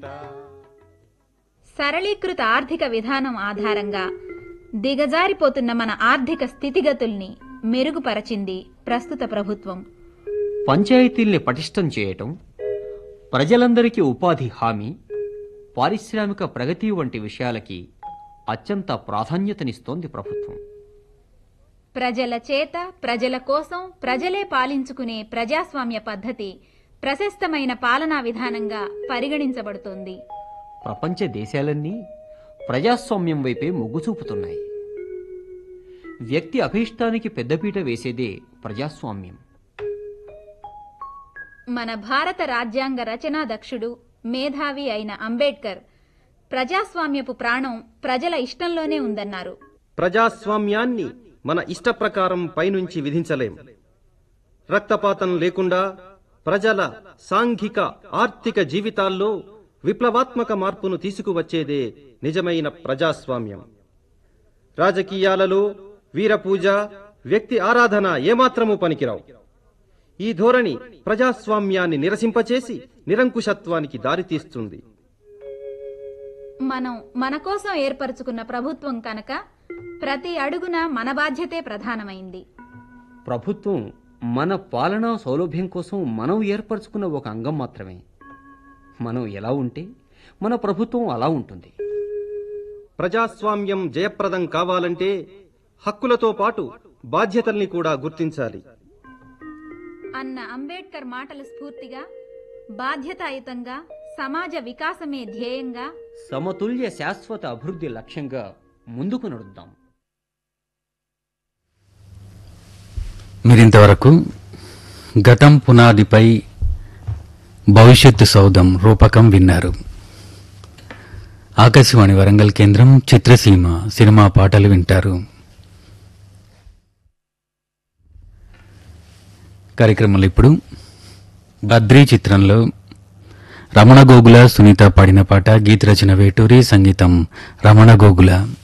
సరళీకృత ఆర్థిక విధానం ఆధారంగా దిగజారిపోతున్న మన ఆర్థిక స్థితిగతుల్ని మెరుగుపరచింది ప్రస్తుత ప్రభుత్వం పంచాయతీల్ని పటిష్టం చేయటం ప్రజలందరికీ ఉపాధి హామీ పారిశ్రామిక ప్రగతి వంటి విషయాలకి అత్యంత ప్రాధాన్యతనిస్తోంది ప్రభుత్వం ప్రజల చేత ప్రజల కోసం ప్రజలే పాలించుకునే ప్రజాస్వామ్య పద్ధతి ప్రశస్తమైన పాలనా విధానంగా పరిగణించబడుతోంది ప్రపంచ దేశాలన్నీ ప్రజాస్వామ్యం వైపే మొగ్గు చూపుతున్నాయి వ్యక్తి అభీష్టానికి పెద్దపీట వేసేదే ప్రజాస్వామ్యం మన భారత రాజ్యాంగ రచనా దక్షుడు మేధావి అయిన అంబేడ్కర్ ప్రజాస్వామ్యపు ప్రాణం ప్రజల ఇష్టంలోనే ఉందన్నారు ప్రజాస్వామ్యాన్ని మన ఇష్ట ప్రకారం పైనుంచి విధించలేం రక్తపాతం లేకుండా ప్రజల సాంఘిక ఆర్థిక జీవితాల్లో విప్లవాత్మక మార్పును తీసుకువచ్చేదే నిజమైన ప్రజాస్వామ్యం రాజకీయాలలో వీరపూజ వ్యక్తి ఆరాధన ఏమాత్రమూ పనికిరావు ఈ ధోరణి ప్రజాస్వామ్యాన్ని నిరసింపచేసి నిరంకుశత్వానికి దారితీస్తుంది మనం మన కోసం ఏర్పరచుకున్న ప్రభుత్వం కనుక ప్రతి అడుగున మన బాధ్యతే ప్రధానమైంది ప్రభుత్వం మన పాలనా సౌలభ్యం కోసం మనం ఏర్పరచుకున్న ఒక అంగం మాత్రమే మనం ఎలా ఉంటే మన ప్రభుత్వం అలా ఉంటుంది ప్రజాస్వామ్యం జయప్రదం కావాలంటే హక్కులతో పాటు బాధ్యతల్ని కూడా గుర్తించాలి అన్న అంబేడ్కర్ మాటల స్ఫూర్తిగా బాధ్యతాయుతంగా సమాజ వికాసమే ధ్యేయంగా సమతుల్య శాశ్వత అభివృద్ధి లక్ష్యంగా ముందుకు నడుద్దాం మీరింతవరకు గతం పునాదిపై భవిష్యత్తు సౌధం రూపకం విన్నారు ఆకాశవాణి వరంగల్ కేంద్రం చిత్రసీమ సినిమా పాటలు వింటారు కార్యక్రమంలో ఇప్పుడు బద్రీ చిత్రంలో రమణ గోగుల సునీత పాడిన పాట గీత రచన వేటూరి సంగీతం రమణ గోగుల